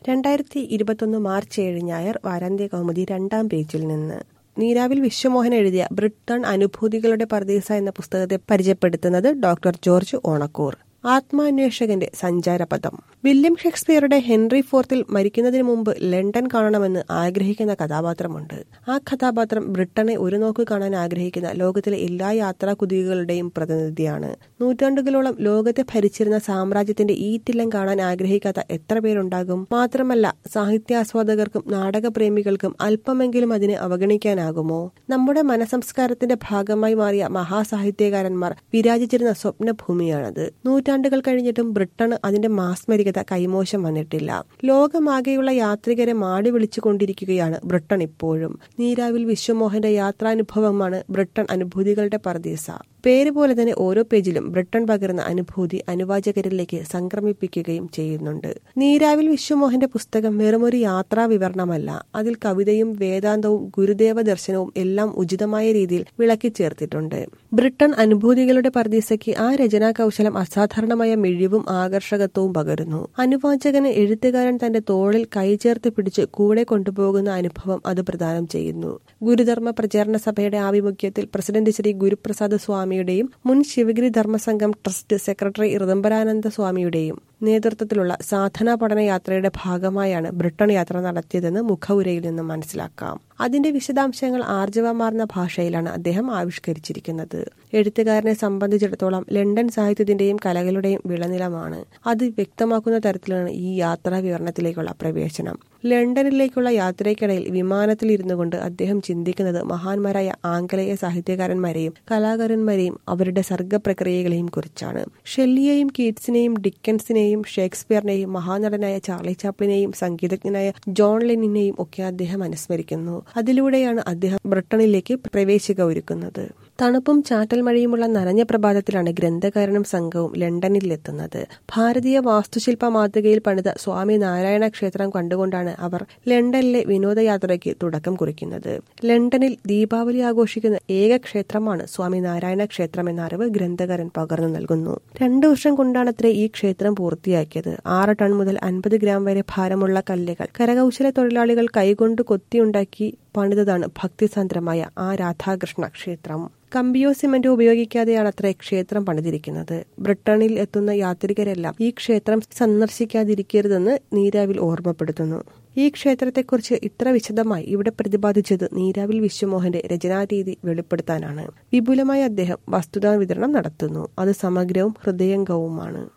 രണ്ടായിരത്തി ഇരുപത്തൊന്ന് മാർച്ച് ഏഴ് ഞായർ വാരാന്ത്യ കൗമുദി രണ്ടാം പേജിൽ നിന്ന് നീരാവിൽ വിശ്വമോഹൻ എഴുതിയ ബ്രിട്ടൺ അനുഭൂതികളുടെ പർദീസ എന്ന പുസ്തകത്തെ പരിചയപ്പെടുത്തുന്നത് ഡോക്ടർ ജോർജ് ഓണക്കൂർ ആത്മാന്വേഷകന്റെ സഞ്ചാരപഥം വില്യം ഷേക്സ്പിയറുടെ ഹെൻറി ഫോർത്തിൽ മരിക്കുന്നതിന് മുമ്പ് ലണ്ടൻ കാണണമെന്ന് ആഗ്രഹിക്കുന്ന കഥാപാത്രമുണ്ട് ആ കഥാപാത്രം ബ്രിട്ടനെ ഒരു നോക്ക് കാണാൻ ആഗ്രഹിക്കുന്ന ലോകത്തിലെ എല്ലാ യാത്രാ കുതികളുടെയും പ്രതിനിധിയാണ് നൂറ്റാണ്ടുകളോളം ലോകത്തെ ഭരിച്ചിരുന്ന സാമ്രാജ്യത്തിന്റെ ഈറ്റില്ലം കാണാൻ ആഗ്രഹിക്കാത്ത എത്ര പേരുണ്ടാകും മാത്രമല്ല സാഹിത്യാസ്വാദകർക്കും നാടകപ്രേമികൾക്കും അല്പമെങ്കിലും അതിനെ അവഗണിക്കാനാകുമോ നമ്മുടെ മനസംസ്കാരത്തിന്റെ ഭാഗമായി മാറിയ മഹാസാഹിത്യകാരന്മാർ വിരാജിച്ചിരുന്ന സ്വപ്നഭൂമിയാണത് നൂറ്റാണ്ടുകൾ കഴിഞ്ഞിട്ടും ബ്രിട്ടന് അതിന്റെ മാസ്മരികത കൈമോശം വന്നിട്ടില്ല ലോകമാകെയുള്ള യാത്രികരെ മാടി വിളിച്ചുകൊണ്ടിരിക്കുകയാണ് ബ്രിട്ടൻ ഇപ്പോഴും നീരാവിൽ വിശ്വമോഹന്റെ യാത്രാനുഭവമാണ് ബ്രിട്ടൻ അനുഭൂതികളുടെ പർദീസ പേര് പോലെ തന്നെ ഓരോ പേജിലും ബ്രിട്ടൻ പകരുന്ന അനുഭൂതി അനുവാചകരിലേക്ക് സംക്രമിപ്പിക്കുകയും ചെയ്യുന്നുണ്ട് നീരാവിൽ വിശ്വമോഹന്റെ പുസ്തകം വെറുമൊരു യാത്രാ വിവരണമല്ല അതിൽ കവിതയും വേദാന്തവും ഗുരുദേവ ദർശനവും എല്ലാം ഉചിതമായ രീതിയിൽ വിളക്കി ചേർത്തിട്ടുണ്ട് ബ്രിട്ടൻ അനുഭൂതികളുടെ പർദീസയ്ക്ക് ആ രചനാ കൗശലം അസാധാരണമായ മിഴിവും ആകർഷകത്വവും പകരുന്നു അനുവാചകന് എഴുത്തുകാരൻ തന്റെ തോളിൽ കൈചേർത്ത് പിടിച്ച് കൂടെ കൊണ്ടുപോകുന്ന അനുഭവം അത് പ്രദാനം ചെയ്യുന്നു ഗുരുധർമ്മ പ്രചാരണ സഭയുടെ ആഭിമുഖ്യത്തിൽ പ്രസിഡന്റ് ശ്രീ ഗുരുപ്രസാദ് സ്വാമിയുടെയും മുൻ ശിവഗിരി ധർമ്മസംഘം ട്രസ്റ്റ് സെക്രട്ടറി ഋതംബരാനന്ദ സ്വാമിയുടെയും നേതൃത്വത്തിലുള്ള സാധനാ പഠന യാത്രയുടെ ഭാഗമായാണ് ബ്രിട്ടൻ യാത്ര നടത്തിയതെന്ന് മുഖവുരയിൽ നിന്ന് മനസ്സിലാക്കാം അതിന്റെ വിശദാംശങ്ങൾ ആർജവമാർന്ന ഭാഷയിലാണ് അദ്ദേഹം ആവിഷ്കരിച്ചിരിക്കുന്നത് എഴുത്തുകാരനെ സംബന്ധിച്ചിടത്തോളം ലണ്ടൻ സാഹിത്യത്തിന്റെയും കലകളുടെയും വിളനിലമാണ് അത് വ്യക്തമാക്കുന്ന തരത്തിലാണ് ഈ യാത്രാ വിവരണത്തിലേക്കുള്ള പ്രവേശനം ലണ്ടനിലേക്കുള്ള യാത്രയ്ക്കിടയിൽ വിമാനത്തിൽ ഇരുന്നു കൊണ്ട് അദ്ദേഹം ചിന്തിക്കുന്നത് മഹാന്മാരായ ആംഗലേയ സാഹിത്യകാരന്മാരെയും കലാകാരന്മാരെയും അവരുടെ സർഗപ്രക്രിയകളെയും കുറിച്ചാണ് ഷെല്ലിയെയും കീറ്റ്സിനെയും ഡിക്കൻസിനെയും ഷേക്സ്പിയറിനെയും മഹാനടനായ ചാർലി ചാപ്ലിനെയും സംഗീതജ്ഞനായ ജോൺ ലെനിനെയും ഒക്കെ അദ്ദേഹം അനുസ്മരിക്കുന്നു അതിലൂടെയാണ് അദ്ദേഹം ബ്രിട്ടനിലേക്ക് പ്രവേശിക ഒരുക്കുന്നത് തണുപ്പും ചാറ്റൽ മഴയുമുള്ള നനഞ്ഞ പ്രഭാതത്തിലാണ് ഗ്രന്ഥകാരനും സംഘവും ലണ്ടനിലെത്തുന്നത് ഭാരതീയ വാസ്തുശില്പ മാതൃകയിൽ പണിത സ്വാമി നാരായണ ക്ഷേത്രം കണ്ടുകൊണ്ടാണ് അവർ ലണ്ടനിലെ വിനോദയാത്രയ്ക്ക് തുടക്കം കുറിക്കുന്നത് ലണ്ടനിൽ ദീപാവലി ആഘോഷിക്കുന്ന ഏക ക്ഷേത്രമാണ് സ്വാമി നാരായണ ക്ഷേത്രം എന്ന അറിവ് ഗ്രന്ഥകാരൻ പകർന്നു നൽകുന്നു രണ്ടു വർഷം കൊണ്ടാണത്രേ ഈ ക്ഷേത്രം പൂർത്തിയാക്കിയത് ആറ് ടൺ മുതൽ അൻപത് ഗ്രാം വരെ ഭാരമുള്ള കല്ലുകൾ കരകൗശല തൊഴിലാളികൾ കൈകൊണ്ട് കൊത്തിയുണ്ടാക്കി പണിതതാണ് ഭക്തിസാന്ദ്രമായ ആ രാധാകൃഷ്ണ ക്ഷേത്രം കമ്പിയോ സിമന്റോ ഉപയോഗിക്കാതെയാണ് അത്ര ക്ഷേത്രം പണിതിരിക്കുന്നത് ബ്രിട്ടനിൽ എത്തുന്ന യാത്രികരെല്ലാം ഈ ക്ഷേത്രം സന്ദർശിക്കാതിരിക്കരുതെന്ന് നീരാവിൽ ഓർമ്മപ്പെടുത്തുന്നു ഈ ക്ഷേത്രത്തെക്കുറിച്ച് ഇത്ര വിശദമായി ഇവിടെ പ്രതിപാദിച്ചത് നീരാവിൽ വിശ്വമോഹന്റെ രചനാരീതി വെളിപ്പെടുത്താനാണ് വിപുലമായ അദ്ദേഹം വസ്തുതാ വിതരണം നടത്തുന്നു അത് സമഗ്രവും ഹൃദയംഗവുമാണ്